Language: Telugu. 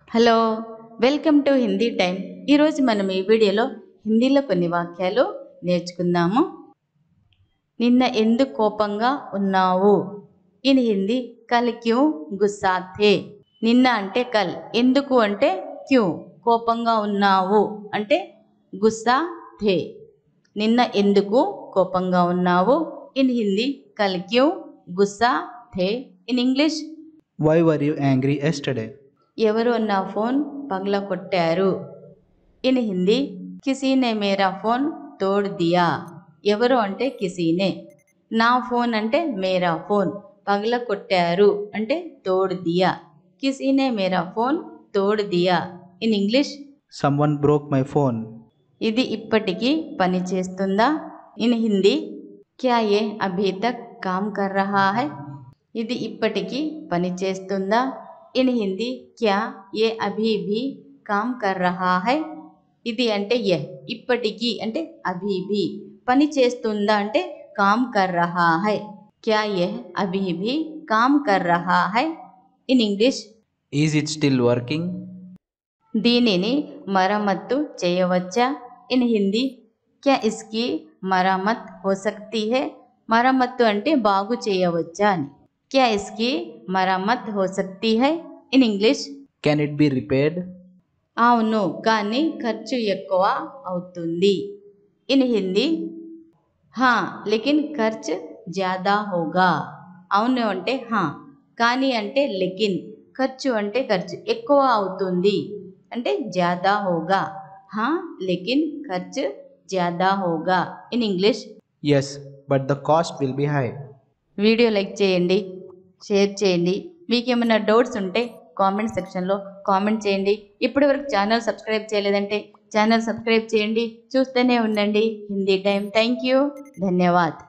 Hello welcome to Hindi time ఈరోజు మనం ఈ వీడియోలో హిందీలో కొన్ని వాక్యాలు నేర్చుకుందాము నిన్న ఎందుకు కోపంగా ఉన్నావు ఇన్ హిందీ కల్ క్యూ గుస్సా థే నిన్న అంటే కల్ ఎందుకు అంటే క్యూ కోపంగా ఉన్నావు అంటే గుస్సా థే నిన్న ఎందుకు కోపంగా ఉన్నావు ఇన్ హిందీ కల్ క్యూ గుస్సా థే in English Why were you angry yesterday? ఎవరో నా ఫోన్ పగల కొట్టారు ఇన్ హిందీ కిసీనే మేరా ఫోన్ తోడ్ దియా ఎవరు అంటే కిసీనే నా ఫోన్ అంటే మేరా ఫోన్ పగల కొట్టారు అంటే తోడ్ దియా కిసీనే మేరా ఫోన్ తోడ్ దియా in English Someone broke my phone. ఇది ఇప్పటికీ పని చేస్తుందా ఇన్ హిందీ క్యా ఏ అభీ తక్ కామ్ కర్ రహా హై ఇది ఇప్పటికీ పని చేస్తుందా ఇన్ హిందీ క్యా ఏ అభీ భీ కామ్ కర్ రహా హై ఇది అంటే ఎహ్ ఇప్పటికీ అంటే అభీ భీ పని చేస్తుందా అంటే కామ్ కర్ రహా హై క్యా ఎహ్ అభీ భీ కామ్ కర్ రహా హై in English Is it still working? దీనిని మరమ్మత్తు చేయవచ్చా ఇన్ హిందీ క్యా ఇస్కి మరమ్మత్ హో సక్తి హే మరమ్మత్తు అంటే బాగు చేయవచ్చా అని క్యా ఇస్కి మరమ్మత్ హో సక్తి హై in English Can it be repaired? అవును కానీ ఖర్చు ఎక్కువ అవుతుంది ఇన్ హిందీ హా లేకిన్ ఖర్చ్ జ్యాదా హోగా అవును అంటే హా కానీ అంటే లెకిన్ ఖర్చు అంటే ఖర్చు ఎక్కువ అవుతుంది అంటే జ్యాదా హోగా హా లేకిన్ ఖర్చ్ జ్యాదా హోగా in English Yes, but the cost will be high. Video like చేయండి షేర్ చేయండి మీకు ఏమైనా డౌట్స్ ఉంటే కామెంట్ సెక్షన్లో కామెంట్ చేయండి ఇప్పటి వరకు ఛానల్ సబ్స్క్రైబ్ చేయలేదంటే ఛానల్ సబ్స్క్రైబ్ చేయండి చూస్తూనే ఉండండి హిందీ టైం థ్యాంక్ యూ ధన్యవాద్